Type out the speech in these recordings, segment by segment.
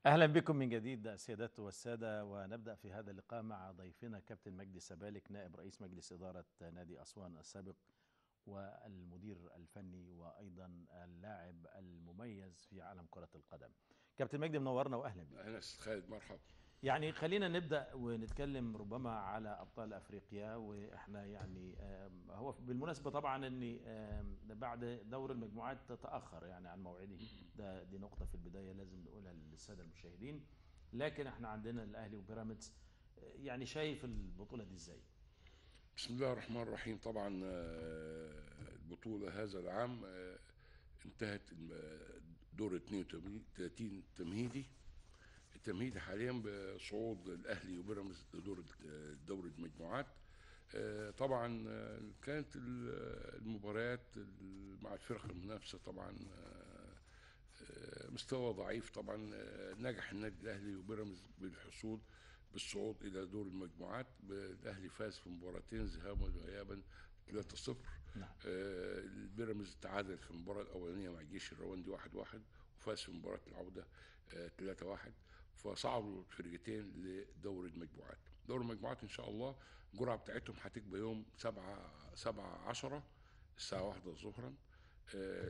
اهلا بكم من جديد السيدات والساده ونبدا في هذا اللقاء مع ضيفنا كابتن مجدي سبالك نائب رئيس مجلس اداره نادي اسوان السابق والمدير الفني وايضا اللاعب المميز في عالم كره القدم. كابتن مجدي منورنا واهلا بك. اهلا استاذ خالد مرحبا يعني خلينا نبدا ونتكلم ربما على ابطال افريقيا واحنا يعني آم، هو بالمناسبه طبعا ان آم، بعد دور المجموعات تاخر يعني عن موعده ده دي نقطه في البدايه لازم نقولها للساده المشاهدين لكن احنا عندنا الاهلي وبيراميدز آه، يعني شايف البطوله دي ازاي؟ بسم الله الرحمن الرحيم طبعا آه، البطوله هذا العام آه، انتهت الم- دور 32 تمهيدي التمهيدي حاليا بصعود الاهلي وبيراميدز لدور دوري المجموعات آه، طبعا آه، كانت ال- المباريات ال- مع الفرق المنافسه طبعا آه، آه، مستوى ضعيف طبعا آه، نجح النادي الاهلي وبيراميدز بالحصول بالصعود الى دور المجموعات الاهلي فاز في مباراتين ذهابا وايابا 3-0 نعم. آه، البيراميدز تعادل في المباراه الاولانيه مع الجيش الرواندي 1-1 وفاز في مباراه العوده آه، 3-1 فصعدوا الفرقتين لدور المجموعات دور المجموعات ان شاء الله الجرعه بتاعتهم هتبقى يوم 7 7 10 الساعه 1 ظهرا آه،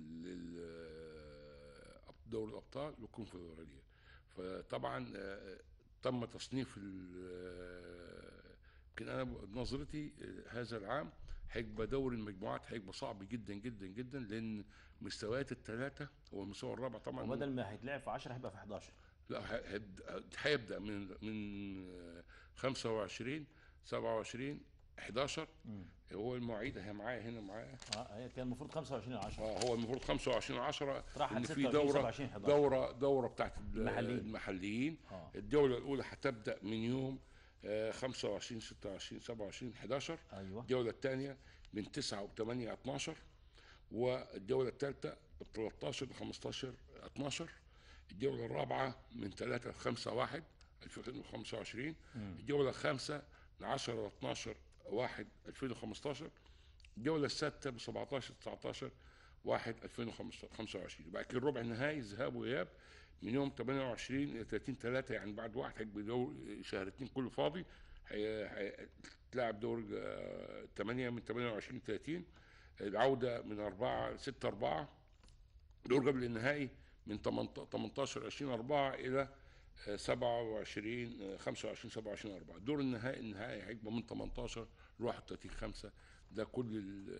لل دوري الابطال والكونفدراليه فطبعا آه، تم تصنيف ال- يمكن انا بنظرتي آه، هذا العام هيبقى دوري المجموعات هيبقى صعب جدا جدا جدا لان مستويات الثلاثه هو المستوى الرابع طبعا وبدل ما هيتلعب في 10 هيبقى في 11 لا هيبدا هيبدا من من آه، 25 27 11 هو المواعيد هي معايا هنا معايا اه هي كان المفروض 25 10 اه هو المفروض 25 10 راحت ان في 26 دوره 27 11. دوره دوره بتاعت ال- المحليين. المحليين آه. الجوله الاولى هتبدا من يوم آه، 25 26 27 11 ايوه الجوله الثانيه من 9 و8 12 والجوله الثالثه من 13 ل 15 12 الجوله الرابعه من 3 ل 5 1 2025 الجوله الخامسه من 10 ل 12 1 2015 الجوله السادسه من 17 ل 19 1 2025 بعد كده الربع النهائي ذهاب واياب من يوم 28 الى 30 3 يعني بعد واحد هيبقى دور شهر اتنين كله فاضي هيتلعب دور 8 من 28 ل 30 العوده من 4 6 4 دور قبل النهائي من 18 20 4 الى آه، 27 آه، 25 27 4 دور النهائي النهائي هيبقى من 18 ل 31 5 ده كل ال-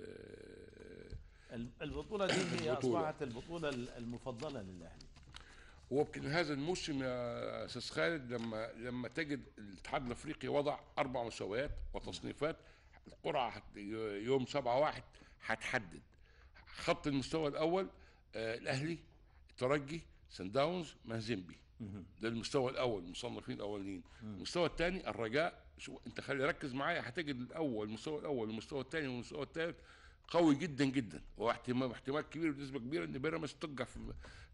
آه، البطوله دي هي البطولة. اصبحت البطوله المفضله للاهلي ويمكن هذا الموسم يا استاذ خالد لما لما تجد الاتحاد الافريقي وضع اربع مستويات وتصنيفات القرعه هت- يوم 7 1 هتحدد خط المستوى الاول آه الاهلي الترجي سان داونز مازيمبي ده المستوى الاول المصنفين الاولين المستوى الثاني الرجاء شو انت خلي ركز معايا هتجد الاول المستوى الاول والمستوى الثاني والمستوى الثالث قوي جدا جدا واحتمال احتمال كبير بنسبه كبيره ان بيراميدز تقع في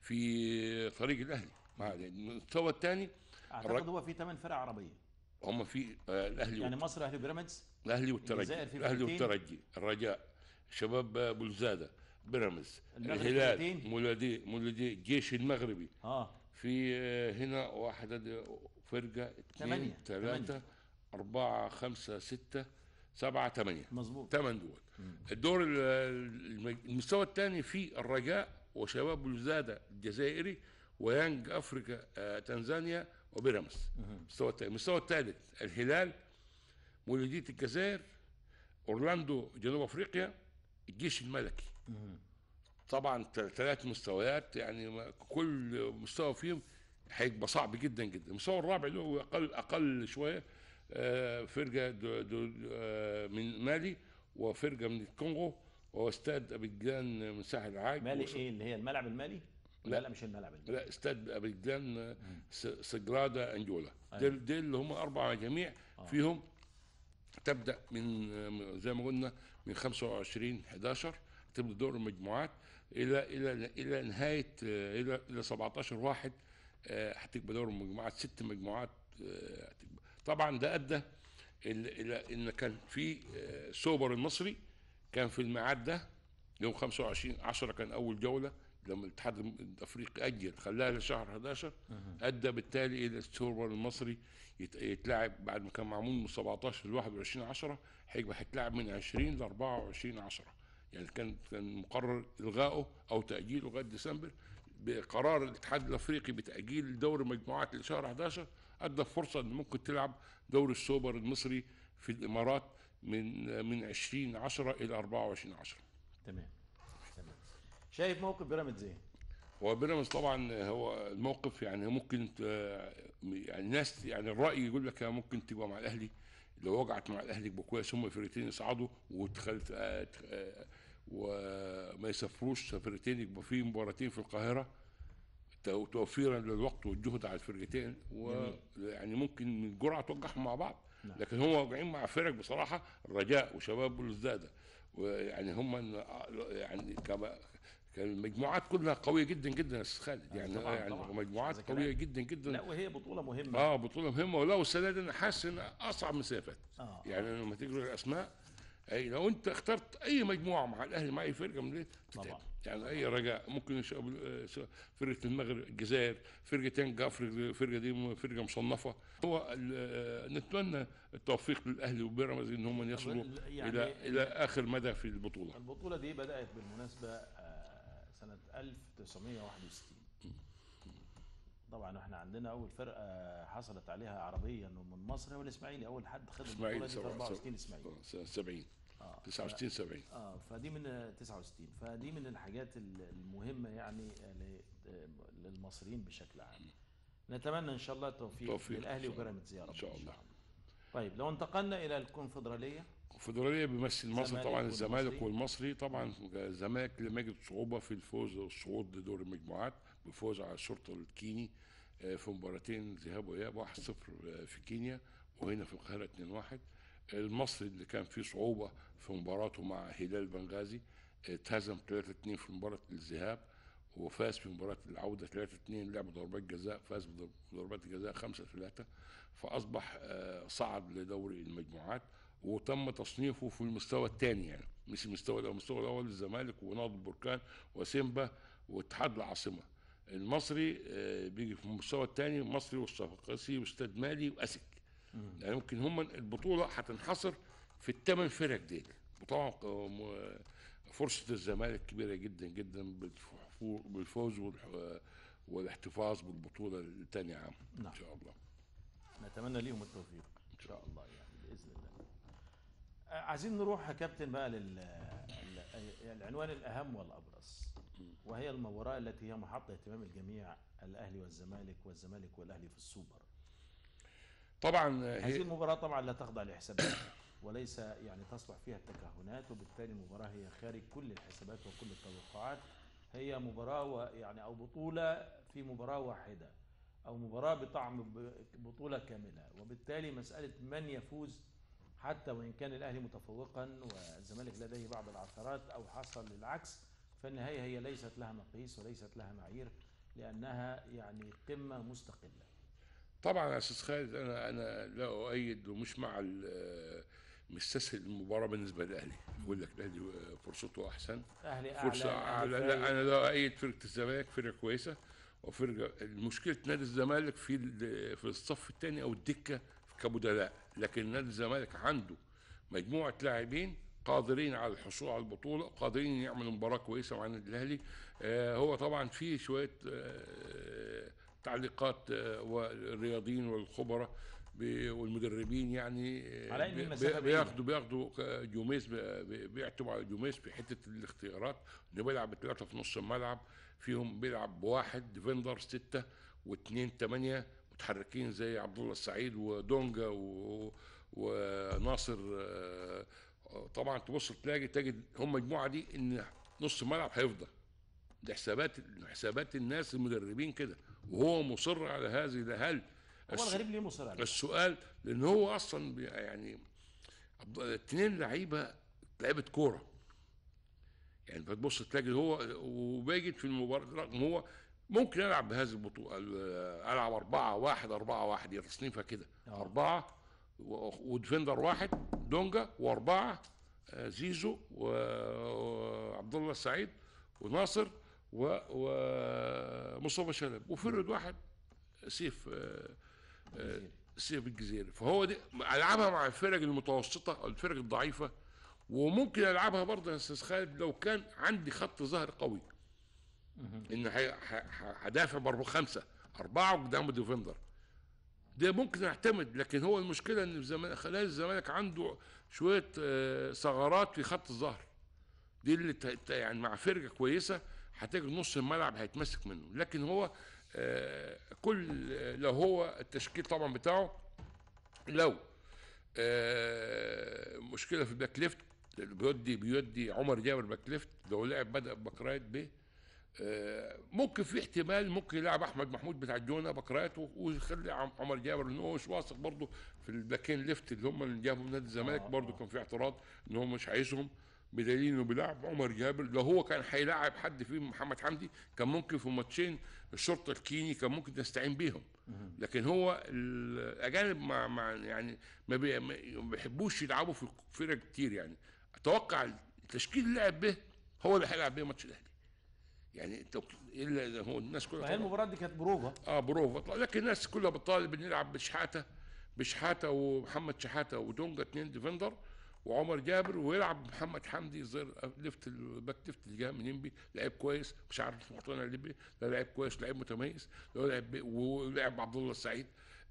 في طريق الاهلي مع المستوى الثاني اعتقد هو في ثمان فرق عربيه هم في آه الاهلي يعني مصر اهلي وبيراميدز الاهلي والترجي الجزائر في الاهلي فرقتين. والترجي الرجاء شباب بلزاده بيراميدز المغرب الهلال فرقتين. مولودي مولودي الجيش المغربي اه في آه، هنا واحد أدي- فرقه ثمانية. اثنين ثلاثه ثمانية. اربعه خمسه سته سبعه ثمانيه مظبوط ثمان دول الدور ال- الم- المستوى الثاني في الرجاء وشباب بلوزاده الجزائري ويانج افريكا آه، تنزانيا وبيراميدز المستوى الثاني المستوى الثالث الهلال مولودية الجزائر اورلاندو جنوب افريقيا الجيش الملكي طبعا ت- ثلاث مستويات يعني ما- كل مستوى فيهم هيبقى صعب جدا جدا المستوى الرابع اللي هو اقل اقل شويه آه، فرقه دو دو آه، من مالي وفرقه من الكونغو واستاد ابيجان من ساحل العاج مالي وس- ايه اللي هي الملعب المالي لا. لا لا مش الملعب المالي لا استاد ابيجان آه، س- سجرادا انجولا أيوة. دول دول اللي هم اربع مجاميع فيهم تبدا من آه، زي ما قلنا من 25 11 تبدا دور المجموعات الى الى الى نهايه آه، الى الى 17 واحد آه، هتبقى دور المجموعات ست مجموعات آه، هتبقى طبعا ده ادى الى إلى ان كان في آه، سوبر المصري كان في الميعاد ده يوم 25 10 كان اول جوله لما الاتحاد الافريقي اجل خلاها لشهر 11 ادى بالتالي الى السوبر المصري يت- يتلعب بعد ما كان معمول من 17 ل 21 10 هيبقى هيتلعب من 20 ل 24 10 يعني كان كان مقرر الغائه او تاجيله لغايه ديسمبر بقرار الاتحاد الافريقي بتاجيل دور المجموعات لشهر 11 ادى فرصه ان ممكن تلعب دور السوبر المصري في الامارات من من 20 10 الى 24 10 تمام تمام شايف موقف بيراميدز ايه؟ هو بيراميدز طبعا هو الموقف يعني ممكن ت- يعني ناس يعني الراي يقول لك ممكن تبقى مع الاهلي لو وقعت مع الاهلي يبقى كويس هم فرقتين يصعدوا وتخلت وما يسافروش سفرتين يبقى في مباراتين في القاهره تو- توفيرا للوقت والجهد على الفرقتين ويعني ممكن من الجرعه توقعهم مع بعض نعم. لكن هم واقعين مع فرق بصراحه الرجاء وشباب بلوزداده ويعني هم يعني كما كان المجموعات كلها قويه جدا جدا يا استاذ خالد يعني طبعاً، يعني طبعاً. مجموعات هذا كلام. قويه جدا جدا لا وهي بطوله مهمه اه بطوله مهمه ولو السنه دي انا حاسس ان اصعب مسافات اه يعني لما تجري الاسماء اي لو انت اخترت اي مجموعه مع الاهلي مع اي فرقه من دي تتعب طبعاً. يعني اي رجاء ممكن يش- آه، س- فرقه المغرب الجزائر فرقه تنجا فرقه فرقه دي م- فرقه مصنفه هو ال- آه، نتمنى التوفيق للاهلي وبيراميدز ان هم يصلوا يعني الى الى اخر مدى في البطوله البطولة دي بدأت بالمناسبة آه، سنة 1961 طبعا احنا عندنا أول فرقة حصلت عليها عربيا من مصر هو الإسماعيلي أول حد خد البطولة اسماعيل دي في 64 إسماعيلي آه، 70 اه 69 70 اه فدي من آه، 69 فدي من الحاجات ال- المهمة يعني آه، ل- آه، للمصريين بشكل عام نتمنى إن شاء الله التوفيق توفيق إن للأهلي شاء الله. وبيراميدز يا رب إن شاء الله. طيب لو انتقلنا إلى الكونفدرالية الفدرالية بيمثل مصر الزمالك طبعا الزمالك والمصري. والمصري طبعا الزمالك لم يجد صعوبة في الفوز والصعود لدور المجموعات بفوز على الشرطة الكيني آه، في مباراتين ذهاب وإياب 1-0 في كينيا وهنا في القاهرة 2-1 المصري اللي كان فيه صعوبة في مباراته مع هلال بنغازي آه، اتهزم 3-2 في مباراة الذهاب وفاز في مباراة العودة 3-2 لعب ضربات جزاء فاز بضربات جزاء 5-3 فأصبح آه، صعد لدوري المجموعات وتم تصنيفه في المستوى الثاني يعني مش المستوى الاول المستوى الاول الزمالك ونهضه البركان وسيمبا واتحاد العاصمه المصري آه، بيجي في المستوى الثاني مصري والصفاقسي واستاد مالي واسك يعني ممكن هم البطوله هتنحصر في الثمان فرق ديل وطبعا آه، م- فرصه الزمالك كبيره جدا جدا بالف- بالفوز والح- والاحتفاظ بالبطوله الثاني عام نعم. ان شاء الله نتمنى ليهم التوفيق ان شاء الله يعني باذن الله آه، عايزين نروح يا كابتن بقى لل ال- العنوان الاهم والابرز وهي المباراه التي هي محط اهتمام الجميع الاهلي والزمالك والزمالك والاهلي في السوبر طبعا آه، هذه هي المباراه طبعا لا تخضع لحسابات وليس يعني تصلح فيها التكهنات وبالتالي المباراه هي خارج كل الحسابات وكل التوقعات هي مباراه و- يعني او بطوله في مباراه واحده او مباراه بطعم ب- بطوله كامله وبالتالي مساله من يفوز حتى وان كان الاهلي متفوقا والزمالك لديه بعض العثرات او حصل العكس فالنهايه هي ليست لها مقيس وليست لها معايير لانها يعني قمه مستقله طبعا يا استاذ خالد انا انا لا اؤيد ومش مع ال- مستسهل المباراه بالنسبه للاهلي بقول لك الاهلي فرصته احسن اهلي فرصه اعلى لا انا لا اؤيد فرقه الزمالك فرقه كويسه وفرقه مشكله نادي الزمالك في ال- في الصف الثاني او الدكه كبدلاء لكن نادي الزمالك عنده مجموعه لاعبين قادرين على الحصول على البطوله قادرين يعملوا مباراه كويسه مع النادي الاهلي آه هو طبعا في شويه آه تعليقات آه والرياضيين والخبراء ب- والمدربين يعني آه، على إن بي- المسافة بي- بعيدة. بياخدوا بياخدوا ك- جوميز بي- بي- بيعتموا على جوميز في حته الاختيارات انه بيلعب بثلاثه في نص الملعب فيهم بيلعب بواحد ديفندر سته واثنين ثمانيه متحركين زي عبد الله السعيد ودونجا و... وناصر آه، طبعا تبص تلاقي تجد هم المجموعه دي ان نص الملعب هيفضل ده حسابات حسابات الناس المدربين كده وهو مصر على هذه ده هل هو الس- الغريب ليه مصر عليه؟ السؤال لان هو اصلا بي- يعني عبد- الاثنين لعيبه لعيبه كوره يعني فتبص تلاقي هو وباجد في المباراه رغم هو ممكن العب بهذه البطوله ال- العب أربعة واحد أربعة واحد هي تصنيفها كده آه. أربعة و- وديفندر واحد دونجا وأربعة آه، زيزو و- وعبد الله السعيد وناصر و ومصطفى شلبي وفرد واحد سيف آه، آه، سيف الجزيري فهو دي العبها مع الفرق المتوسطه او الفرق الضعيفه وممكن العبها برضه يا استاذ خالد لو كان عندي خط ظهر قوي ان هي- ه- ه- هدافع برضه خمسه اربعه قدام ديفندر ده ممكن اعتمد لكن هو المشكله ان الزمالك خلال الزمالك عنده شويه آه، ثغرات في خط الظهر دي اللي ت- ت- يعني مع فرقه كويسه هتجد نص الملعب هيتمسك منه لكن هو آه، كل لو هو التشكيل طبعا بتاعه لو آه، مشكله في الباك ليفت بيودي بيودي عمر جابر باك ليفت لو لعب بدا بكرايت ب آه، ممكن في احتمال ممكن يلعب احمد محمود بتاع الجونه بكرايت و- ويخلي عم- عمر جابر ان هو مش واثق برضه في الباكين ليفت اللي هم اللي جابوا من نادي الزمالك آه، برضه آه. كان في اعتراض ان هو مش عايزهم بدليل انه بيلعب عمر جابر لو هو كان هيلاعب حد فيهم محمد حمدي كان ممكن في ماتشين الشرطه الكيني كان ممكن نستعين بيهم لكن هو الاجانب مع, مع يعني ما, بي ما بيحبوش يلعبوا في فرق كتير يعني اتوقع التشكيل اللي لعب به هو اللي هيلعب بيه ماتش الاهلي يعني انت الا إذا هو الناس كلها فهي طبعاً- المباراه دي كانت بروفه اه بروفا لكن الناس كلها بتطالب نلعب بشحاته بشحاته ومحمد شحاته ودونجا اثنين ديفندر وعمر جابر ويلعب محمد حمدي زي ليفت الباك ليفت اللي جاي من ينبي لعيب كويس مش عارف مقتنع ليه بيه لا لعيب كويس لعيب متميز لو لعب بيه- ولعب عبد الله السعيد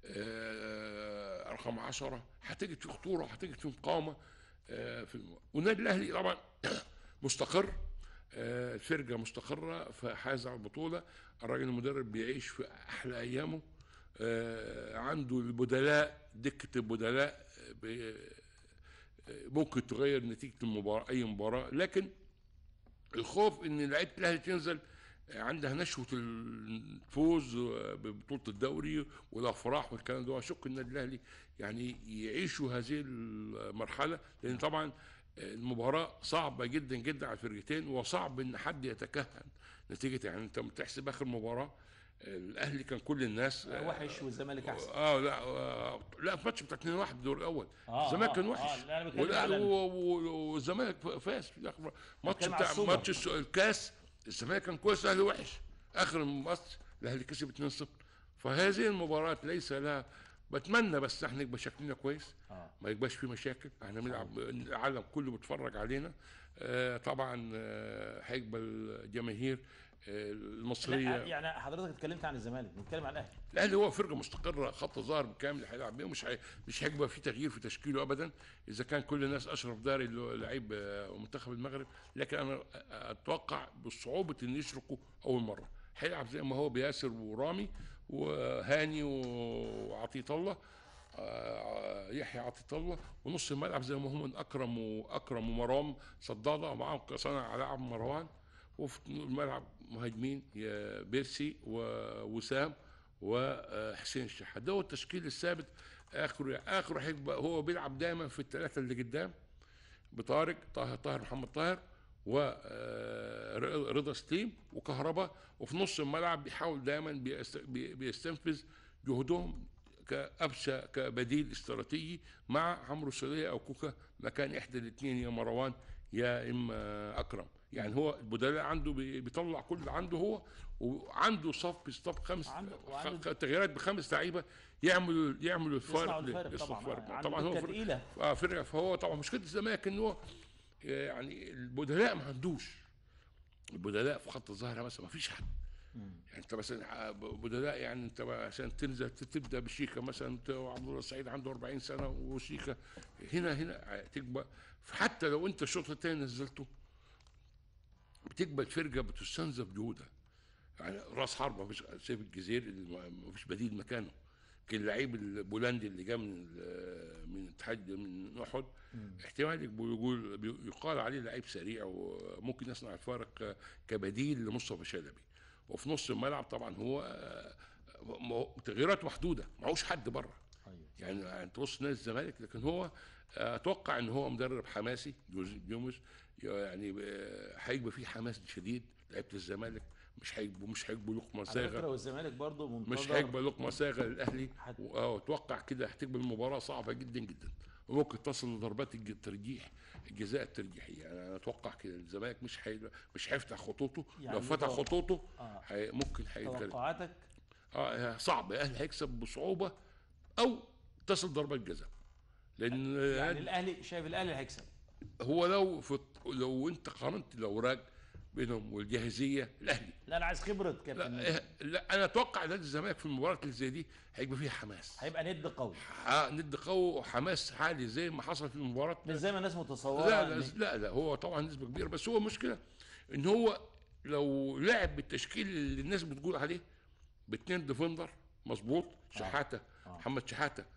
آه رقم 10 هتجد في خطوره هتجد في مقاومه آه في الم... والنادي الاهلي طبعا مستقر آه، الفرقه مستقره فحاز على البطوله الراجل المدرب بيعيش في احلى ايامه آه، عنده البدلاء دكه البدلاء آه، بي- آه، ممكن تغير نتيجه المباراه اي مباراه لكن الخوف ان لعيبه الاهلي تنزل عندها نشوه الفوز ببطوله الدوري والافراح والكلام ده اشك النادي الاهلي يعني يعيشوا هذه المرحله لان طبعا المباراه صعبه جدا جدا على الفرقتين وصعب ان حد يتكهن نتيجه يعني انت بتحسب اخر مباراه الاهلي كان كل الناس وحش والزمالك احسن اه لا آه لا في ماتش بتاع 2 1 الدور الاول آه، الزمالك آه، كان آه، وحش لا، أنا بتكلم ولا- على- و- و- والزمالك فاز في الاخر ماتش بتكلم على بتاع السوبر. ماتش الس- الكاس الزمالك كان كويس الاهلي وحش اخر الماتش الاهلي كسب 2-0 فهذه المباراه ليس لها بتمنى بس احنا يبقى شكلنا كويس اه ما يبقاش في مشاكل احنا بنلعب العالم كله بيتفرج علينا آه طبعا آه، هيقبل الجماهير آه، لا المصريه يعني حضرتك اتكلمت عن الزمالك بنتكلم عن الاهلي الاهلي هو فرقه مستقره خط ظهر بالكامل اللي هيلعب بيه مش هي- مش هيبقى في تغيير في تشكيله ابدا اذا كان كل الناس اشرف داري اللي هو لعيب آه، منتخب المغرب لكن انا اتوقع بصعوبه ان يشركوا اول مره هيلعب زي ما هو بياسر ورامي وهاني وعطيه الله آه، يحيى عطيه الله ونص الملعب زي ما هم اكرم واكرم ومرام صداده ومعاهم صانع لاعب مروان وفي الملعب مهاجمين يا بيرسي ووسام وحسين الشحات ده هو التشكيل الثابت اخره اخره هيبقى هو بيلعب دايما في الثلاثه اللي قدام بطارق طاهر طاهر محمد طاهر ورضا سليم وكهرباء وفي نص الملعب بيحاول دايما بيست- بي- بيستنفذ جهدهم كأبشى كبديل استراتيجي مع عمرو السولية او كوكا مكان احدى الاثنين يا مروان يا اما اكرم يعني هو البدلاء عنده بي- بيطلع كل اللي عنده هو وعنده صف بيصطف خمس عنده- خ- وعنده- تغييرات بخمس لعيبه يعملوا يعملوا الفارق يصنعوا الفارق يصنعوا طبعا الفارق. عنده طبعا هو دكة فرق تقيله اه فرقه فهو طبعا مشكله الزمالك ان هو آه، يعني البدلاء ما عندوش البدلاء في خط الظهر مثلا ما فيش حد يعني انت مثلا بدلاء يعني انت بقى عشان تنزل تبدا بشيكا مثلا انت وعبد الله السعيد عنده 40 سنه وشيكا هنا هنا تكبر حتى لو انت الشوط الثاني نزلته بتكبر الفرقه بتستنزف جهودها يعني راس حربه مفيش سيف الجزير اللي ما فيش بديل مكانه كان اللعيب البولندي اللي جاء من ال- من اتحاد من احد احتمال يقول بي- يقال عليه لعيب سريع وممكن يصنع الفارق كبديل لمصطفى شلبي وفي نص الملعب طبعا هو آه، م- تغييرات محدوده معهوش حد بره ايوه يعني يعني تبص نادي الزمالك لكن هو آه، اتوقع ان هو مدرب حماسي جوز جوميز يعني آه، هيبقى فيه حماس شديد لعيبه الزمالك مش هيبقوا مش هيبقوا لقمه على فكره صاغه والزمالك برضه منتظر مش هيبقى لقمه صاغه للاهلي حت- واتوقع كده هتبقى المباراه صعبه جدا جدا وممكن تصل لضربات الج- الترجيح الجزاء الترجيحيه يعني انا اتوقع كده الزمالك مش حي... مش هيفتح خطوطه يعني لو فتح توقع- خطوطه آه. حي... ممكن هيتغلب توقعاتك اه صعب الاهلي هيكسب بصعوبه او تصل ضربات جزاء لان يعني الاهلي شايف الاهلي هيكسب هو لو في لو انت قارنت الاوراق بينهم والجاهزيه الاهلي لا انا عايز خبره كابتن لا, لا انا اتوقع نادي الزمالك في المباراه اللي زي دي هيبقى فيها حماس هيبقى ند قوي ح- ند قوي وحماس عالي زي ما حصل في المباراه مش زي ما الناس متصوره لا لا, إن- لا لا هو طبعا نسبه كبيره بس هو المشكله ان هو لو لعب بالتشكيل اللي الناس بتقول عليه باثنين ديفندر مظبوط شحاته آه. محمد شحاته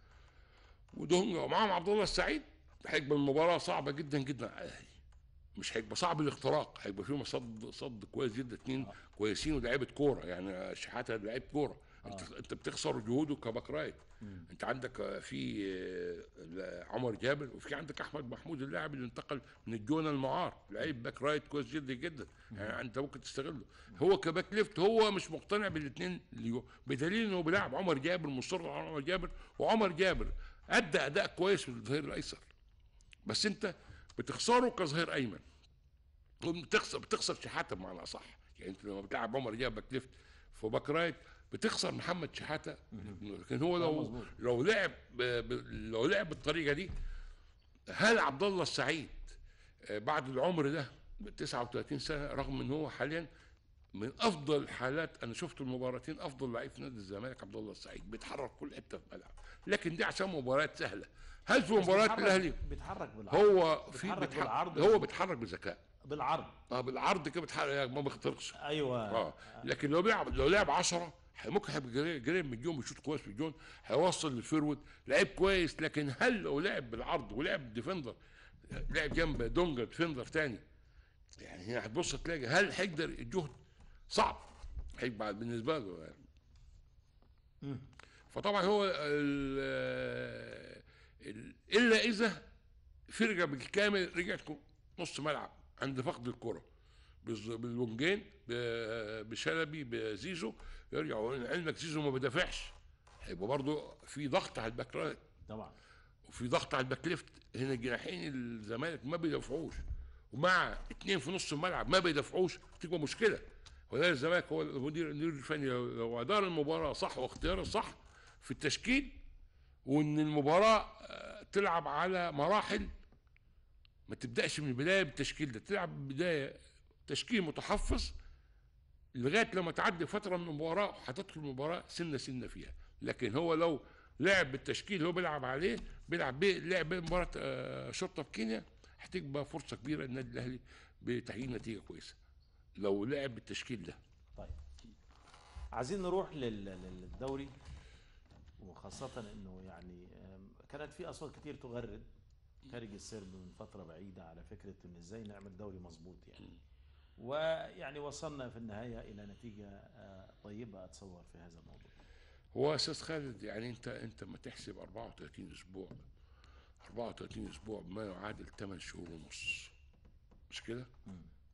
ودونجا ومعاهم عبد الله السعيد هيبقى المباراه صعبه جدا جدا على الاهلي مش هيبقى صعب الاختراق هيبقى فيهم صد صد كويس جدا اثنين آه. كويسين ولاعيبه كوره يعني شحاته لعيب كوره انت آه. انت بتخسر جهوده كباك رايت مم. انت عندك آه، في آه، عمر جابر وفي عندك احمد محمود اللاعب اللي انتقل من الجونه المعار لعيب باك رايت كويس جدا جدا يعني انت ممكن تستغله هو كباك ليفت هو مش مقتنع بالاثنين اللي هو بدليل انه بيلعب عمر جابر مصر على عمر جابر وعمر جابر ادى اداء كويس في الظهير الايسر بس انت بتخسره كظهير ايمن وبتخسر بتخسر شحاته بمعنى اصح يعني انت لما بتلعب عمر جابر باك ليفت في باك رايت بتخسر محمد شحاته لكن هو آه، لو مظبوط. لو لعب ب- ب- لو لعب بالطريقه دي هل عبد الله السعيد آه، بعد العمر ده ب 39 سنه رغم ان هو حاليا من افضل الحالات انا شفت المباراتين افضل لعيب في نادي الزمالك عبد الله السعيد بيتحرك كل حته في الملعب لكن دي عشان مباريات سهله هل في بس مباراه بيتحرك- الاهلي بيتحرك بالعرض هو في بيتحرك بيتحرك بالعرض. هو بيتحرك بذكاء بالعرض اه بالعرض كده بيتحرك ما بيخترقش ايوه اه لكن لو بيلعب لو لعب 10 ممكن هيبقى جري- جريء من الجون بيشوط كويس في الجون هيوصل للفيرود لعيب كويس لكن هل لو لعب بالعرض ولعب ديفندر لعب جنب دونجا ديفندر تاني يعني هنا هتبص تلاقي هل هيقدر الجهد صعب هيبقى بالنسبه له يعني مم. فطبعا هو ال- ال- الا اذا فرقه بالكامل رجعت كو- نص ملعب عند فقد الكره بالز- بالونجين ب- بشلبي بزيزو يرجعوا علمك زيزو ما بيدافعش هيبقى برضه في ضغط على الباك رايت طبعا وفي ضغط على الباك ليفت هنا الجناحين الزمالك ما بيدافعوش ومع اتنين في نص الملعب ما بيدافعوش تبقى مشكله وده الزمالك هو المدير المدير الفني لو لو ادار المباراه صح واختياره صح في التشكيل وان المباراه آه، تلعب على مراحل ما تبداش من البدايه بالتشكيل ده تلعب بدايه تشكيل متحفظ لغايه لما تعدي فتره من المباراه هتدخل المباراه سنه سنه فيها لكن هو لو لعب بالتشكيل اللي هو بيلعب عليه بيلعب بيه لعب بيه مباراه آه، شرطه في كينيا هتبقى فرصه كبيره للنادي الاهلي بتحقيق نتيجه كويسه لو لعب بالتشكيل ده طيب عايزين نروح لل- للدوري وخاصة انه يعني آم، كانت في اصوات كتير تغرد خارج السرب من فترة بعيدة على فكرة ان ازاي نعمل دوري مظبوط يعني ويعني وصلنا في النهاية الى نتيجة آه، طيبة اتصور في هذا الموضوع هو استاذ خالد يعني انت انت ما تحسب 34 اسبوع 34 اسبوع ما يعادل 8 شهور ونص مش كده؟ مم.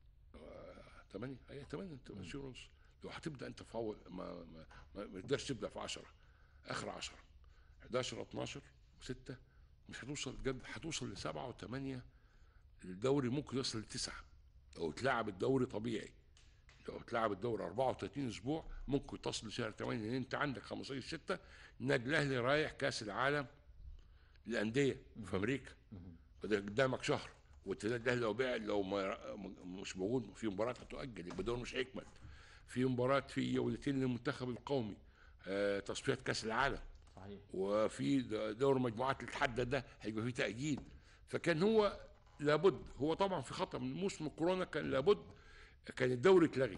8 هي 8 8 شهور ونص لو هتبدا انت في اول ما ما ما ما تقدرش تبدا في 10 اخر 10 11 12 6 مش هتوصل بجد هتوصل لسبعه وثمانيه الدوري ممكن يوصل لتسعه لو تلعب الدوري طبيعي لو تلعب الدوري 34 اسبوع ممكن تصل لشهر 8 لان انت عندك 15 6 النادي الاهلي رايح كاس العالم للانديه في امريكا فده قدامك شهر والنادي الاهلي لو بعد لو ما مش موجود في مباراه هتؤجل يبقى الدوري مش هيكمل في مباراه في جولتين للمنتخب القومي آه، تصفيات كاس العالم صحيح وفي د- دور مجموعات اللي اتحدد ده هيبقى فيه تأجيل فكان هو لابد هو طبعا في خطأ من موسم الكورونا كان لابد كان الدوري اتلغي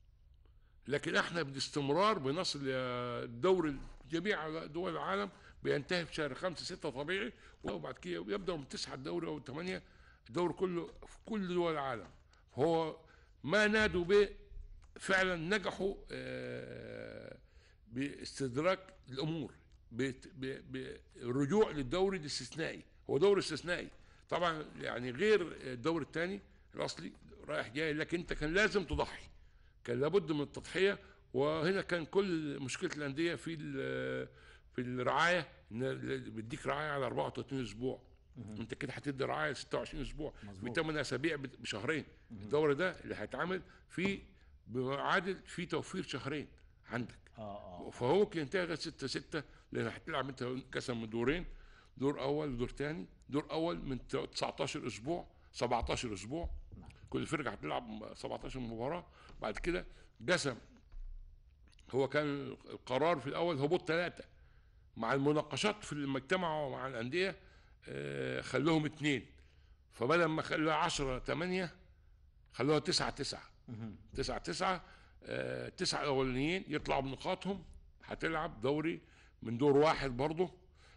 لكن احنا باستمرار بنصل الدوري جميع دول العالم بينتهي في شهر خمسة ستة طبيعي وبعد كده يبدأ من تسعة الدوري أو ثمانية الدوري كله في كل دول العالم هو ما نادوا به فعلا نجحوا آه، باستدراك الامور بت- ب- بالرجوع للدوري الاستثنائي هو دوري استثنائي طبعا يعني غير الدوري الثاني الاصلي رايح جاي لكن انت كان لازم تضحي كان لابد من التضحيه وهنا كان كل مشكله الانديه في ال- في الرعايه ان بيديك رعايه على 34 اسبوع انت كده هتدي رعايه 26 اسبوع في مظبوط. 8 اسابيع بت- بشهرين الدوري ده اللي هيتعمل فيه بمعادل فيه توفير شهرين عندك اه اه فهو ممكن ينتهي لغايه 6 6 لان هتلعب انت قسم من دورين دور اول ودور ثاني دور اول من 19 اسبوع 17 اسبوع نعم. كل فرقه هتلعب 17 مباراه بعد كده قسم هو كان القرار في الاول هبوط ثلاثه مع المناقشات في المجتمع مع الانديه آه، خلوهم اثنين فبدل ما خلوها 10 8 خلوها 9 9 مهم. تسعة تسعة آه، التسعة الأولانيين يطلعوا بنقاطهم هتلعب دوري من دور واحد برضه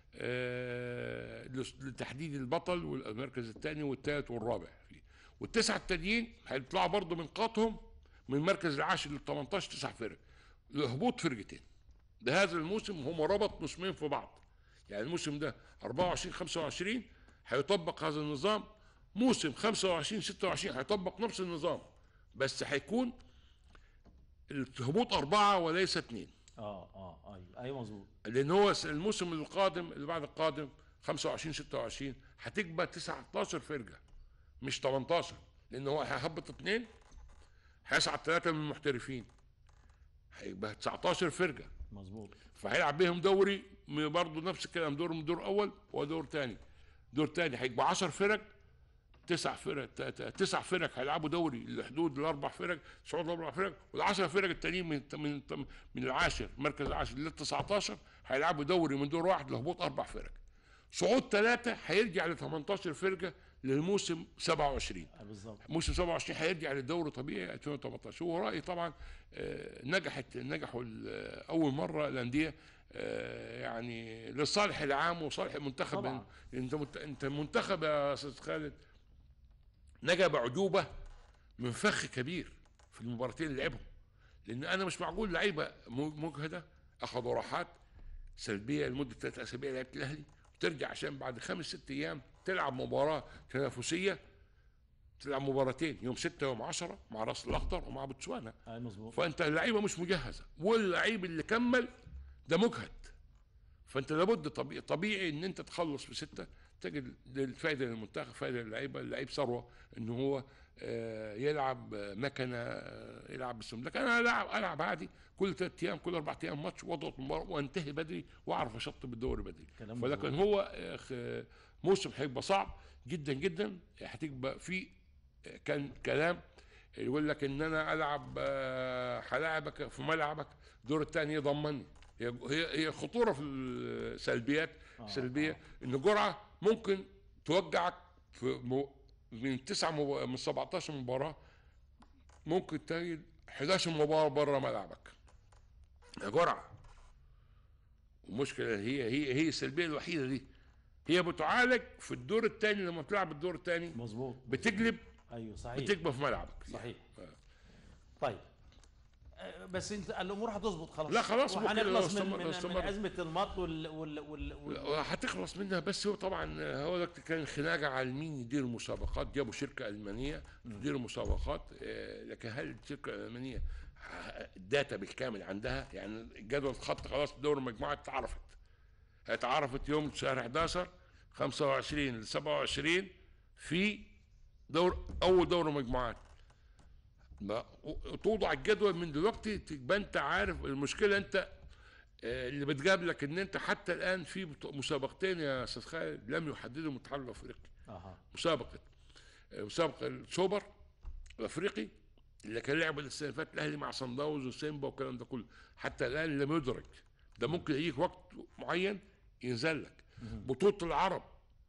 آه، لس- لتحديد البطل والمركز الثاني والثالث والرابع فيه والتسعة التانيين هيطلعوا برضه من نقاطهم من المركز العاشر لل 18 تسع فرق لهبوط فرقتين ده هذا الموسم هم ربط موسمين في بعض يعني الموسم ده 24 25 هيطبق هذا النظام موسم 25 26 هيطبق نفس النظام بس هيكون الهبوط أربعة وليس اثنين اه اه ايوه ايوه مظبوط لأن هو س- الموسم القادم اللي بعد القادم 25 26 هتكبر 19 فرقة مش 18 لأن هو هيهبط اثنين هيصعد ثلاثة من المحترفين هيبقى 19 فرقة مظبوط فهيلعب بيهم دوري م- برضه نفس الكلام دور من دور اول ودور تاني دور تاني هيبقى 10 فرق تسع فرق ت- ت- تسع فرق هيلعبوا دوري لحدود الاربع فرق صعود الاربع فرق وال10 فرق التانيين من من من العاشر مركز العاشر لل 19 هيلعبوا دوري من دور واحد لهبوط اربع فرق صعود ثلاثه هيرجع ل 18 فرقه للموسم 27 آه بالظبط موسم 27 هيرجع للدوري طبيعي 2018 هو رايي طبعا آه، نجحت نجحوا ال- اول مره الانديه آه، يعني للصالح العام وصالح المنتخب طبعاً. انت منت- انت منتخب يا استاذ خالد نجا بعجوبه من فخ كبير في المباراتين اللي لعبهم لان انا مش معقول لعيبه م- مجهده اخذوا راحات سلبيه لمده ثلاث اسابيع لعيبه الاهلي وترجع عشان بعد خمس ست ايام تلعب مباراه تنافسيه تلعب مباراتين يوم 6 يوم 10 مع راس الاخضر ومع بوتسوانا اي مظبوط فانت اللعيبه مش مجهزه واللعيب اللي كمل ده مجهد فانت لابد طبيعي, طبيعي ان انت تخلص بسته تجد الفائده للمنتخب فائده للعيبه اللعيب ثروه ان هو آه، يلعب آه، مكنه آه، يلعب بالسم لكن انا العب العب عادي كل ثلاث ايام كل اربع ايام ماتش واضغط مباراه وانتهي بدري واعرف اشطب الدوري بدري كلام ولكن مظبوط. هو آه، خ- موسم هيبقى صعب جدا جدا هتبقى في آه، كان كلام يقول لك ان انا العب آه، هلاعبك في ملعبك الدور الثاني يضمني هي هي هي خطوره في السلبيات آه، سلبيه ان جرعه ممكن توجعك في مو من تسعة مب... من 17 مباراه ممكن تجد 11 مباراه بره ملعبك يا جرعه المشكله هي هي هي السلبيه الوحيده دي هي بتعالج في الدور الثاني لما بتلعب الدور الثاني مظبوط بتقلب ايوه صحيح بتكبر في ملعبك صحيح آه. طيب آه، بس انت الامور هتظبط خلاص لا خلاص، ممكن لو وهنخلص من, استمر- من, لو من استمر. ازمه المط وال, وال, وال, وال هتخلص منها بس هو طبعا هو وقت كان خناقه على مين يدير المسابقات جابوا شركه المانيه تدير المسابقات آه، لكن هل الشركه الالمانيه ه- الداتا بالكامل عندها يعني جدول الخط خلاص دور المجموعات اتعرفت اتعرفت يوم شهر 11 25 ل 27 في دور اول دور مجموعات ما- و- توضع الجدول من دلوقتي تبقى انت عارف المشكله انت آه، اللي بتقابلك ان انت حتى الان في بط- مسابقتين يا استاذ خالد لم يحددهم الاتحاد الافريقي اها مسابقه آه، مسابقه السوبر الافريقي اللي كان لعب السنه اللي فاتت الاهلي مع صن داونز وسيمبا والكلام ده كله حتى الان لم يدرك ده ممكن يجيك وقت معين ينزل لك بطوله العرب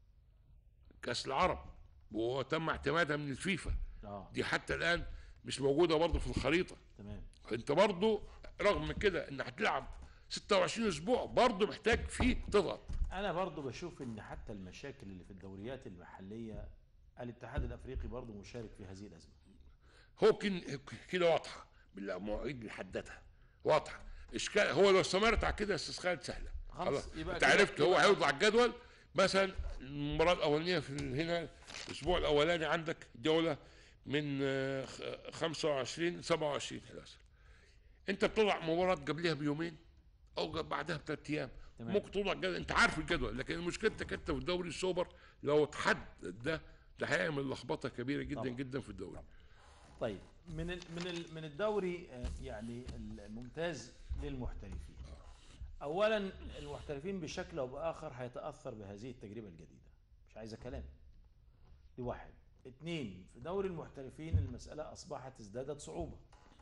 كاس العرب وتم اعتمادها من الفيفا اه دي حتى الان مش موجوده برضه في الخريطه تمام انت برضه رغم كده ان هتلعب 26 اسبوع برضه محتاج فيه تضغط انا برضو بشوف ان حتى المشاكل اللي في الدوريات المحليه الاتحاد الافريقي برضو مشارك في هذه الازمه هو كن- كده واضحه بالمواعيد اللي حددها واضحه اشكال هو لو استمرت على كده يا استاذ خالد سهله خلاص، خلاص يبقى انت كده- عرفت هو يبقى- هيوضع الجدول مثلا المباراه الاولانيه في ال- هنا الاسبوع الاولاني عندك جوله من آه، خ- 25 27 11 انت بتضع مباراه قبلها بيومين او قبل- بعدها بثلاث ايام تمام. ممكن توضع الجدول انت عارف الجدول لكن مشكلتك انت في الدوري السوبر لو اتحدد ده ده هيعمل لخبطه كبيره جدا طبعا. جدا في الدوري طيب من ال من ال من الدوري آه، يعني الممتاز للمحترفين اولا المحترفين بشكل او باخر هيتاثر بهذه التجربه الجديده مش عايزه كلام دي واحد اثنين في دوري المحترفين المساله اصبحت ازدادت صعوبه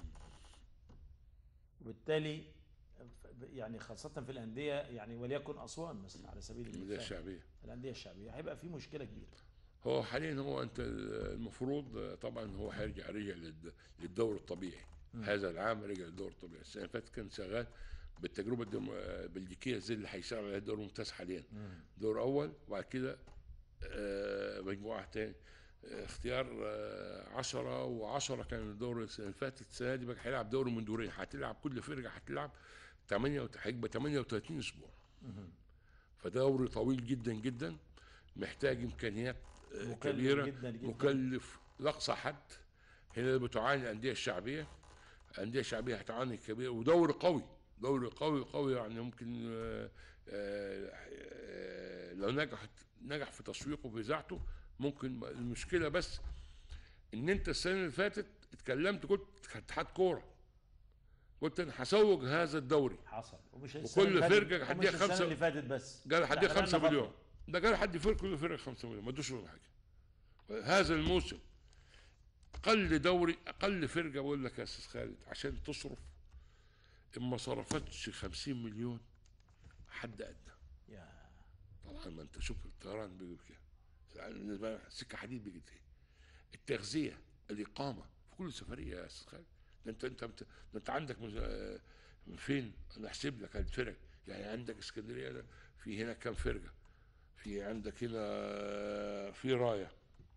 وبالتالي يعني خاصة في الأندية يعني وليكن أسوان مثلا على سبيل الأندية المثال الشعبية الأندية الشعبية هيبقى في مشكلة كبيرة هو حاليا هو انت المفروض طبعا هو هيرجع رجع للد- للدور الطبيعي هذا العام رجع للدور الطبيعي السنه اللي فاتت كان شغال بالتجربه الدم- البلجيكيه زي اللي هيشتغل عليها الدور الممتاز حاليا دور اول وبعد كده آه، مجموعه تاني آه، اختيار آه، عشرة وعشرة كان الدور السنة اللي فاتت السنة دي بقى هيلعب دوري من دورين هتلعب كل فرقة هتلعب 8 هيبقى 38 أسبوع فدوري طويل جدا جدا محتاج إمكانيات آه، مكلف كبيرة جدا جدا. مكلف لأقصى حد هنا بتعاني الأندية الشعبية الأندية الشعبية هتعاني كبير ودوري قوي دوري قوي قوي يعني ممكن آه، آه، آه، لو نجحت نجح في تسويقه وإذاعته ممكن المشكلة بس إن أنت السنة اللي فاتت اتكلمت قلت اتحاد كورة قلت أنا هسوق هذا الدوري حصل ومش وكل السنة اللي فاتت- فرقة ومش هتديها السنة خمسة- اللي فاتت بس قال لا، هديه بقالنا 5 فترة. مليون ده قال حد فرق كل فرقه 5 مليون ما ادوش ولا حاجه هذا الموسم اقل دوري اقل فرقه بقول لك يا استاذ خالد عشان تصرف ان ما صرفتش 50 مليون حد ادنى يا طبعا ما انت شوف الطيران بيجي بكام يعني بالنسبه لنا سكه حديد بيجي ايه التغذيه الاقامه في كل سفريه يا استاذ خالد ده انت انت انت, ده انت عندك مز... آه، من فين انا احسب لك الفرق يعني عندك اسكندريه ده في هنا كام فرقه في عندك هنا آه، في رايه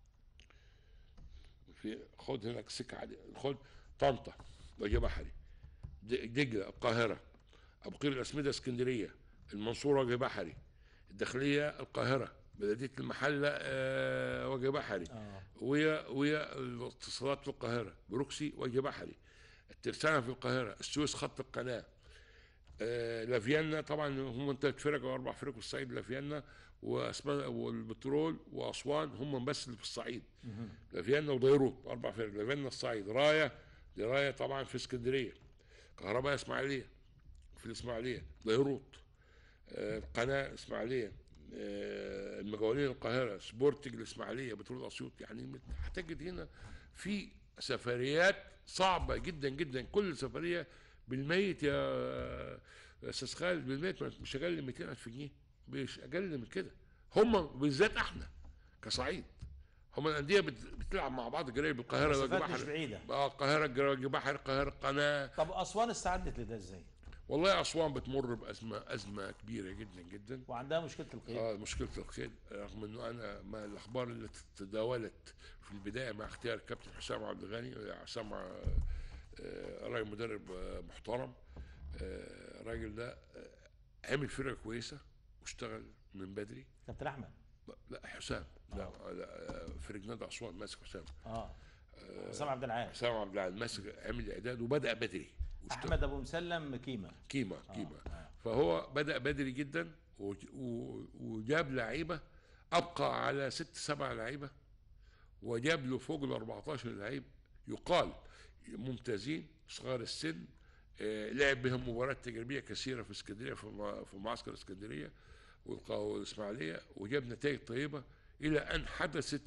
في خد هناك سكه عادي خد طنطا وجه بحري د- دجله القاهره ابو قير الاسمده اسكندريه المنصوره وجه بحري الداخليه القاهره بلديه المحله آه، وجه بحري اه ويا ويا الاتصالات في القاهره بروكسي وجه بحري الترسانه في القاهره السويس خط القناه آه لافيانا طبعا هم ثلاث فرق او اربع فرق في الصعيد لافيانا واسماء والبترول واسوان هم بس اللي في الصعيد لافيانا وديروت اربع فرق لافيانا الصعيد رايه دي رايه طبعا في اسكندريه كهرباء اسماعيليه في الاسماعيليه ديروت آه، القناه الاسماعيليه آه، المجاولين القاهره سبورتنج الاسماعيليه بترول اسيوط يعني مت- هتجد هنا في سفريات صعبه جدا جدا كل سفريه بالميت يا يا استاذ خالد بالميت مش اقل من 200 الف جنيه مش اقل من كده هم بالذات احنا كصعيد هم الانديه بت- بتلعب مع بعض قريب القاهره مسافات وجه مش بحر بعيدة اه القاهره وجه بحر القاهره قناه طب أسوان استعدت لده ازاي؟ والله اسوان بتمر بازمه ازمه كبيره جدا جدا وعندها مشكلة القيد اه مشكله القيد رغم انه انا ما الاخبار اللي تداولت في البدايه مع اختيار كابتن حسام عبد الغني حسام آه، آه، راجل مدرب آه، محترم آه، الراجل ده آه، عمل فرقه كويسه واشتغل من بدري كابتن أحمد لا حسام لا, لا آه، فريق نادي اسوان ماسك حسام اه حسام عبد العال حسام عبد العال ماسك عمل اعداد وبدا بدري واشتغل. أحمد أبو مسلم كيمة قيمه قيمه آه. فهو بدا بدري جدا وج- و- وجاب لعيبه ابقى على ست سبع لعيبه وجاب له فوق ال 14 لعيب يقال ممتازين صغار السن آه، لعب بهم مباريات تجريبيه كثيره في اسكندريه في مع- في معسكر اسكندريه والق- والاسماعيليه وجاب نتائج طيبه الى ان حدثت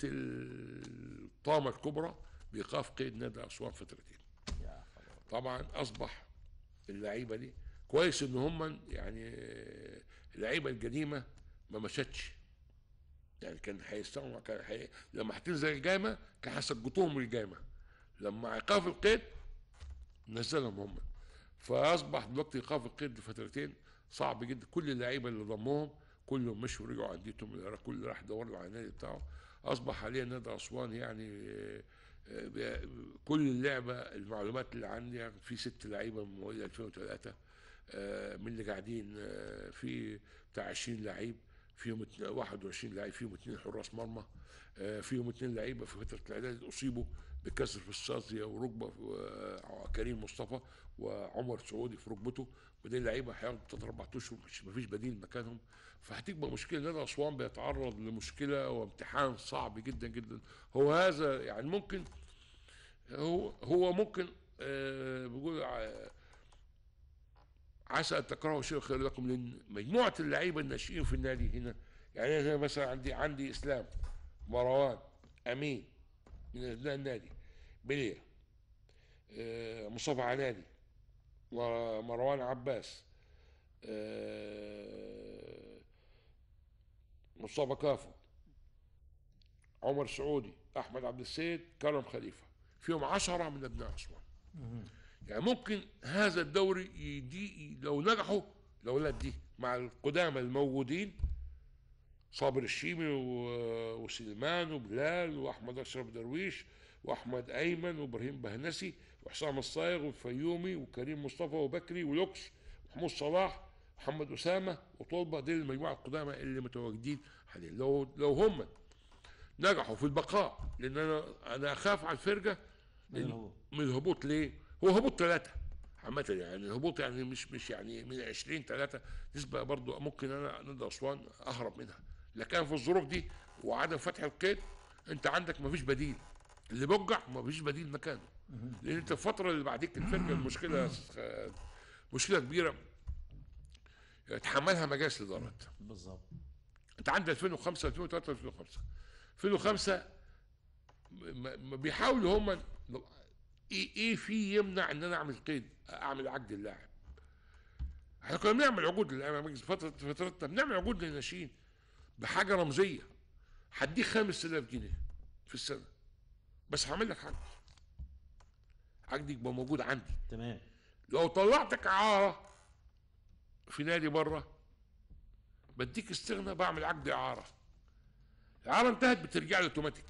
الطامه الكبرى بايقاف قيد نادي اسوان فترتين يا خبر. طبعا اصبح اللعيبه دي كويس ان هم يعني آه، اللعيبه القديمه ما مشتش يعني كان هيستغنوا كان حي... لما هتنزل الجامعه كان هيسقطوهم الجامعه لما ايقاف القيد نزلهم هم فاصبح دلوقتي ايقاف القيد لفترتين صعب جدا كل اللعيبه اللي ضموهم كلهم مشوا ورجعوا انديتهم كل راح يدور له على النادي بتاعه اصبح حاليا نادي اسوان يعني آه، آه، ب- كل اللعبه المعلومات اللي عندي يعني في ست لعيبه من مواليد 2003 آه، من اللي قاعدين آه، في بتاع 20 لعيب فيهم اتنين- 21 لعيب فيهم اثنين حراس مرمى آه، فيهم اثنين لعيبه في فتره الاعداد اصيبوا بكسر في الشاطئه وركبه آه، كريم مصطفى وعمر سعودي في ركبته ودي لعيبه هيقعدوا ثلاث اربع اشهر مش مفيش بديل مكانهم فهتبقى مشكله نادي اسوان بيتعرض لمشكله وامتحان صعب جدا جدا هو هذا يعني ممكن هو هو ممكن آه بيقول آه، عسى ان تكرهوا شيء خير لكم لان مجموعه اللعيبه الناشئين في النادي هنا يعني أنا مثلا عندي عندي اسلام مروان امين من ابناء النادي بليا آه، مصطفى عناني ومروان عباس آه، مصطفى كافو عمر سعودي احمد عبد السيد كرم خليفه فيهم عشرة من ابناء اسوان يعني ممكن هذا الدوري يدي لو نجحوا الاولاد دي مع القدامى الموجودين صابر الشيمي و- وسليمان وبلال واحمد اشرف درويش واحمد ايمن وابراهيم بهنسي وحسام الصايغ والفيومي وكريم مصطفى وبكري ولوكس ومحمود صلاح محمد اسامه وطلبه دي المجموعه القدامى اللي متواجدين حاليا لو لو هم نجحوا في البقاء لان انا انا اخاف على الفرقه من الهبوط. من الهبوط ليه؟ هو هبوط ثلاثة عامة يعني الهبوط يعني مش مش يعني من 20 ثلاثة نسبة برضو ممكن انا نادي اسوان اهرب منها لكن في الظروف دي وعدم فتح القيد انت عندك مفيش بديل اللي بوجع مفيش بديل مكانه لان انت الفترة اللي بعديك الفرقة المشكلة آه، مشكلة كبيرة يتحملها مجالس الادارات بالظبط انت عندك 2005 2003 2005 2005 م- م- بيحاولوا هم ايه ايه في يمنع ان انا اعمل قيد اعمل عقد اللاعب احنا كنا بنعمل عقود للاعب مجلس فتره فترتنا بنعمل عقود للناشئين بحاجه رمزيه هديك 5000 جنيه في السنه بس هعمل لك عقد عقد يبقى موجود عندي تمام لو طلعتك اعاره في نادي بره بديك استغنى بعمل عقد اعاره الاعاره انتهت بترجع لي اوتوماتيك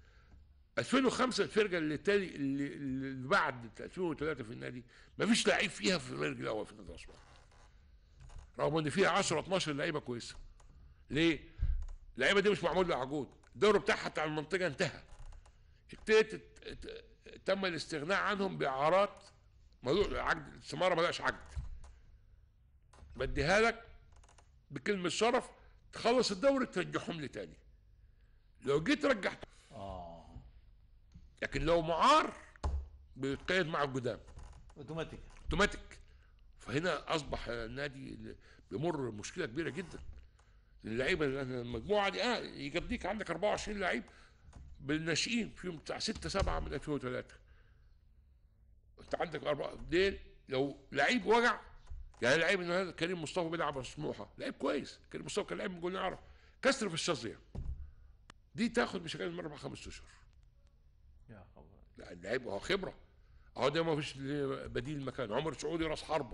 2005 الفرقه اللي تالي اللي, اللي بعد 2003 في النادي ما فيش لعيب فيها في المركز الاول في نادي اسوان رغم ان فيها 10 12 لعيبه كويسه ليه؟ اللعيبه دي مش معمول لها عقود الدوري بتاعها بتاع المنطقه انتهى ابتدت ت- تم الاستغناء عنهم باعارات ملوش عقد سماره ملهاش عقد بديها لك بكلمه شرف تخلص الدوري ترجعهم لي تاني لو جيت رجعت اه لكن لو معار بيتقيد مع القدام اوتوماتيك اوتوماتيك فهنا اصبح النادي بيمر مشكله كبيره جدا اللعيبه اللي- المجموعه دي اه يقضيك عندك 24 لعيب بالناشئين فيهم بتاع 6 7 من 2003 انت عندك اربعه ديل لو لعيب وجع يعني لعيب النهارده كريم مصطفى بيلعب على سموحه لعيب كويس كريم مصطفى كان لعيب من جول نعرف كسر في الشظيه دي تاخد مش اقل من اربع خمس اشهر يا خبر لا اللعيب هو خبره اهو ده ما فيش ليه بديل مكان عمر سعودي راس حربه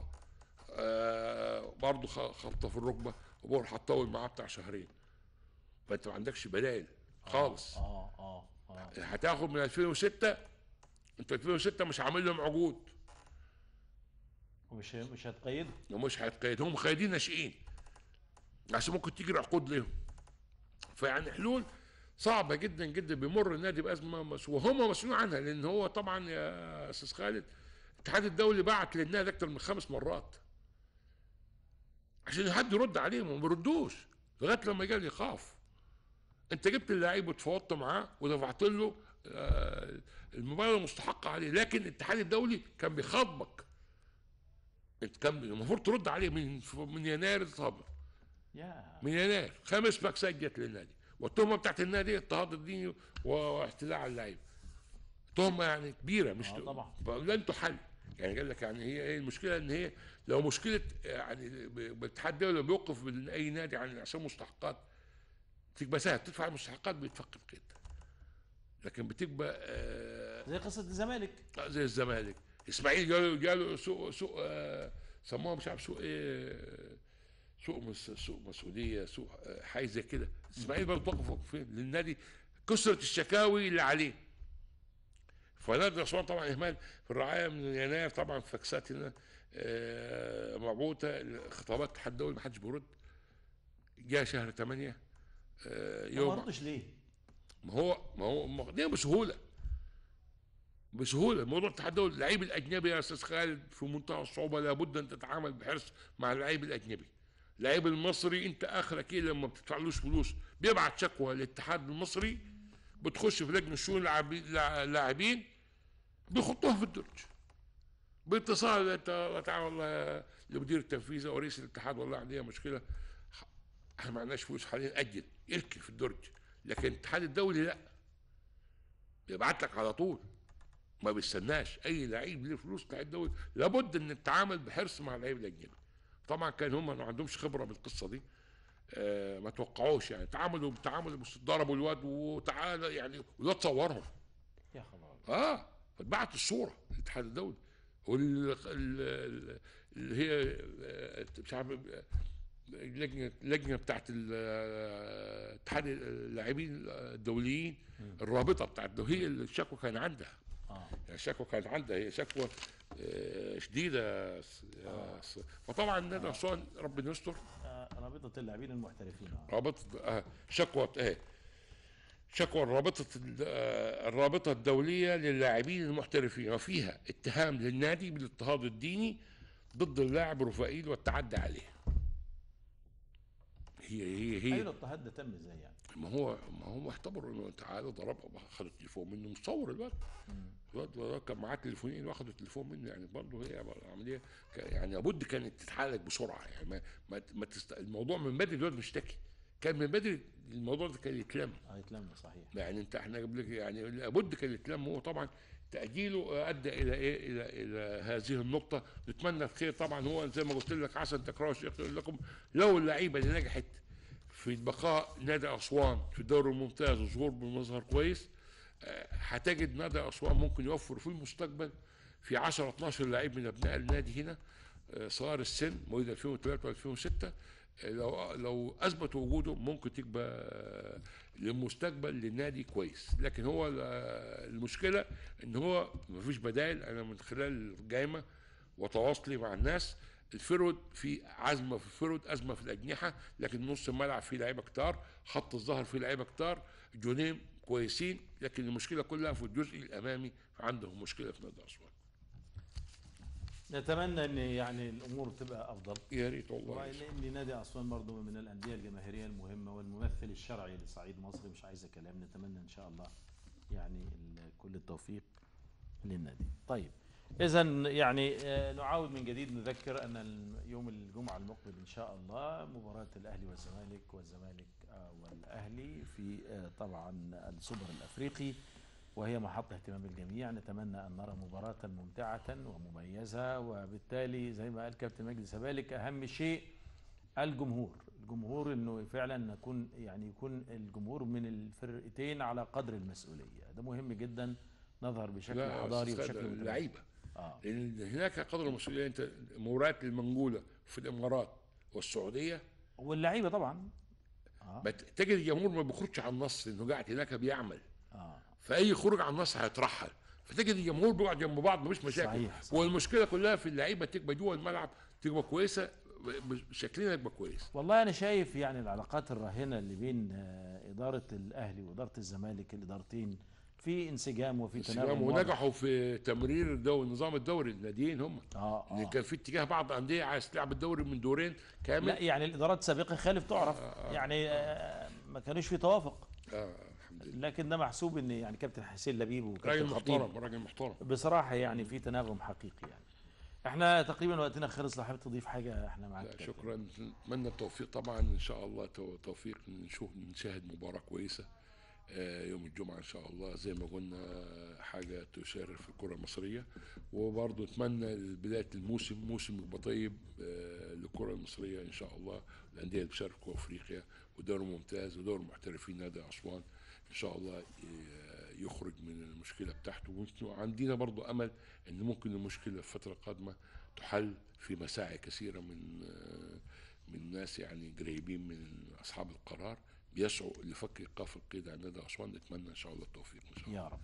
آه برضه خ- خبطه في الركبه وبروح هتطول معاه بتاع شهرين فانت ما عندكش بدائل خالص اه اه اه هتاخد من 2006 انت 2006 مش عامل لهم عقود ومش مش هتقيده ومش هيتقيد هم قايدين ناشئين عشان ممكن تيجي عقود لهم فيعني حلول صعبة جدا جدا بيمر النادي بأزمة مس- وهم مسؤولين عنها لأن هو طبعا يا أستاذ خالد الاتحاد الدولي بعت للنادي أكتر من خمس مرات عشان حد يرد عليهم وما بيردوش لغاية لما جالي يخاف أنت جبت اللعيب وتفاوضت معاه ودفعت له آه، المبالغ المستحقة عليه لكن الاتحاد الدولي كان بيخاطبك انت كان المفروض ترد عليه من من يناير الصابر يا من يناير خمس باكسات جت للنادي والتهمه بتاعت النادي اضطهاد الديني واحتلاء على اللعيبه تهمه يعني كبيره مش آه طبعا. لن تحل يعني قال لك يعني هي ايه المشكله ان هي لو مشكله يعني ب- الاتحاد الدولي بيوقف من اي نادي عن عشان مستحقات تبقى سهل تدفع المستحقات بيتفك القيد لكن بتبقى آه زي قصه الزمالك زي الزمالك اسماعيل جاله جاله سوق سوق آه سموها مش عارف سوق ايه سوق مس سوق مسؤوليه سوق آه حاجه زي كده اسماعيل برضه وقف وقفين للنادي كثره الشكاوي اللي عليه فنادي اسوان طبعا اهمال في الرعايه من يناير طبعا فاكسات هنا آه مبعوثه خطابات الاتحاد الدولي ما حدش بيرد جاء شهر 8 آه، ما يوم مرضش ليه؟ ما هو ما هو ما هو- دي بسهوله بسهوله موضوع الاتحاد الدولي اللعيب الاجنبي يا استاذ خالد في منتهى الصعوبه لابد ان تتعامل بحرص مع اللعيب الاجنبي اللعيب المصري انت اخرك ايه لما بتدفعلوش فلوس بيبعت شكوى للاتحاد المصري بتخش في لجنه الشؤون اللاعبي- اللاع- اللاعبين بيحطوها في الدرج باتصال انت تعالى والله لمدير التنفيذي او رئيس الاتحاد والله عندنا مشكله احنا ما عندناش فلوس حاليا اجل اركن في الدرج لكن الاتحاد الدولي لا بيبعت لك على طول ما بيستناش اي لعيب ليه فلوس الاتحاد الدولي لابد ان تتعامل بحرص مع اللعيب الاجنبي طبعا كان هم ما عندهمش خبره بالقصه دي آه ما توقعوش يعني تعاملوا تعاملوا بس ضربوا الواد وتعالى يعني والواد صورهم يا خبر اه فتبعت الصوره للاتحاد الدولي وال ال- ال- اللي هي آه، مش عارف آه، اللجنه اللجنه بتاعت ال- آه، اتحاد اللاعبين الدوليين الرابطه بتاعت هي اللي الشكوى كان عندها اه يعني الشكوى كانت عندها هي شكوى آه، شديده س- يا س- فطبعا نادي اسوان ربنا يستر آه، رابطه اللاعبين المحترفين آه. رابطه آه شكوى ايه شكوى الرابطه ال- آه، الرابطه الدوليه للاعبين المحترفين وفيها اتهام للنادي بالاضطهاد الديني ضد اللاعب رفائيل والتعدي عليه هي هي اي هي الاضطهاد ده تم ازاي يعني؟ ما هو ما هو اعتبروا انه تعالى ضربها خد التليفون منه مصور الواد الواد الواد كان معاه تليفونين واخدوا التليفون منه يعني برضه هي عمليه ك- يعني لابد كانت تتحرك بسرعه يعني ما ما, ما تست... الموضوع من بدري الواد مشتكي كان من بدري الموضوع ده كان يتلم اه يتلم صحيح يعني انت احنا قبل كده يعني لابد كان يتلم هو طبعا تاجيله ادى الى ايه الى الى هذه النقطه نتمنى الخير طبعا هو زي ما قلت لك حسن تكرار الشيخ يقول لكم لو اللعيبه اللي نجحت في بقاء نادي اسوان في الدوري الممتاز وظهور بمظهر كويس آه، هتجد نادي اسوان ممكن يوفر في المستقبل في 10 12 لعيب من ابناء النادي هنا آه، صغار السن مواليد 2003 و2006 لو لو اثبت وجودهم ممكن تبقى آه، للمستقبل للنادي كويس لكن هو آه، المشكله ان هو مفيش بدائل انا من خلال الجايمه وتواصلي مع الناس الفرود في عزمه في الفرود ازمه في الاجنحه لكن نص الملعب فيه لعيبه كتار خط الظهر فيه لعيبه كتار جونين كويسين لكن المشكله كلها في الجزء الامامي عندهم مشكله في نادي اسوان نتمنى ان يعني الامور تبقى افضل يا ريت والله لان نادي اسوان برضه من الانديه الجماهيريه المهمه والممثل الشرعي لصعيد مصر مش عايزه كلام نتمنى ان شاء الله يعني ال- كل التوفيق للنادي طيب اذا يعني آه، نعاود من جديد نذكر ان ال- يوم الجمعه المقبل ان شاء الله مباراه الاهلي والزمالك والزمالك آه، والاهلي في آه، طبعا السوبر الافريقي وهي محط اهتمام الجميع نتمنى ان نرى مباراه ممتعه ومميزه وبالتالي زي ما قال كابتن مجدي سبالك اهم شيء الجمهور الجمهور انه فعلا نكون يعني يكون الجمهور من الفرقتين على قدر المسؤوليه ده مهم جدا نظهر بشكل لا حضاري أستاذ وبشكل متميز. اللعيبه اه لان هناك قدر المسؤوليه انت مباريات المنجوله في الامارات والسعوديه واللعيبه طبعا اه ما ت- تجد الجمهور ما بيخرجش على النص لانه قاعد هناك بيعمل اه فاي خروج على النص هيترحل فتجد الجمهور بيقعد جنب بعض مفيش مشاكل صحيح، صحيح. والمشكله كلها في اللعيبه تبقى جوه الملعب تبقى كويسه ب- شكلنا يبقى كويس والله انا شايف يعني العلاقات الراهنه اللي بين آه، اداره الاهلي واداره الزمالك الادارتين في انسجام وفي تناغم سلام واضح. ونجحوا في تمرير الدو النظام الدوري الناديين هم اه لان اه كان في اتجاه بعض الانديه عايز تلعب الدوري من دورين كامل لا يعني الادارات السابقه خالف تعرف يعني آه، ما كانوش في توافق آه الحمد لله لكن ده محسوب ان يعني كابتن حسين لبيب وكابتن راجل الخطيب محترم راجل محترم بصراحه يعني في تناغم حقيقي يعني احنا تقريبا وقتنا خلص لو حابب تضيف حاجه احنا معاك لا كابتن. شكرا نتمنى التوفيق طبعا ان شاء الله تو- توفيق نشوف نشاهد مباراه كويسه آه، يوم الجمعه ان شاء الله زي ما قلنا آه، حاجه تشرف في الكره المصريه وبرضه اتمنى بدايه الموسم موسم يبقى طيب آه، للكره المصريه ان شاء الله الانديه اللي بتشارك في افريقيا ودوري ممتاز ودوري محترفين نادي اسوان ان شاء الله ي- يخرج من المشكله بتاعته وعندنا برضه امل ان ممكن المشكله في الفتره القادمه تحل في مساعي كثيره من آه، من ناس يعني قريبين من اصحاب القرار بيسعوا لفك ايقاف القيد عن نادي اسوان نتمنى ان شاء الله التوفيق ان شاء الله يا رب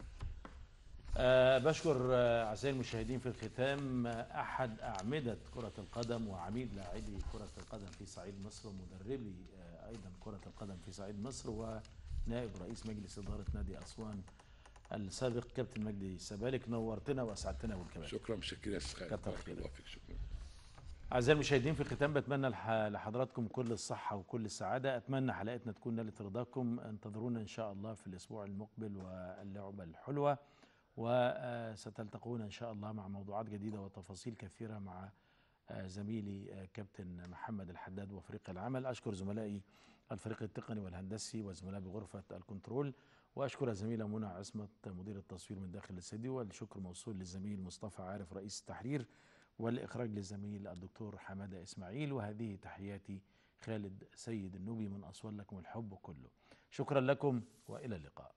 أه بشكر آه، أعزائي المشاهدين في الختام آه، أحد أعمدة كرة القدم وعميد لاعبي كرة القدم في صعيد مصر ومدربي آه، وايضا كره القدم في صعيد مصر ونائب رئيس مجلس اداره نادي اسوان السابق كابتن مجدي سبالك نورتنا واسعدتنا بالكباتن شكرا مشكور يا استاذ خالد كتر بارك خيرك. الله فيك شكرا أعزائي المشاهدين في الختام بتمنى لح- لحضراتكم كل الصحة وكل السعادة أتمنى حلقتنا تكون نالت رضاكم انتظرونا إن شاء الله في الأسبوع المقبل واللعبة الحلوة وستلتقون إن شاء الله مع موضوعات جديدة وتفاصيل كثيرة مع آه، زميلي آه، كابتن محمد الحداد وفريق العمل أشكر زملائي الفريق التقني والهندسي وزملائي بغرفة الكنترول وأشكر الزميلة منى عصمت مدير التصوير من داخل الاستديو والشكر موصول للزميل مصطفى عارف رئيس التحرير والإخراج للزميل الدكتور حمادة إسماعيل وهذه تحياتي خالد سيد النوبي من أسوان لكم الحب كله شكرا لكم وإلى اللقاء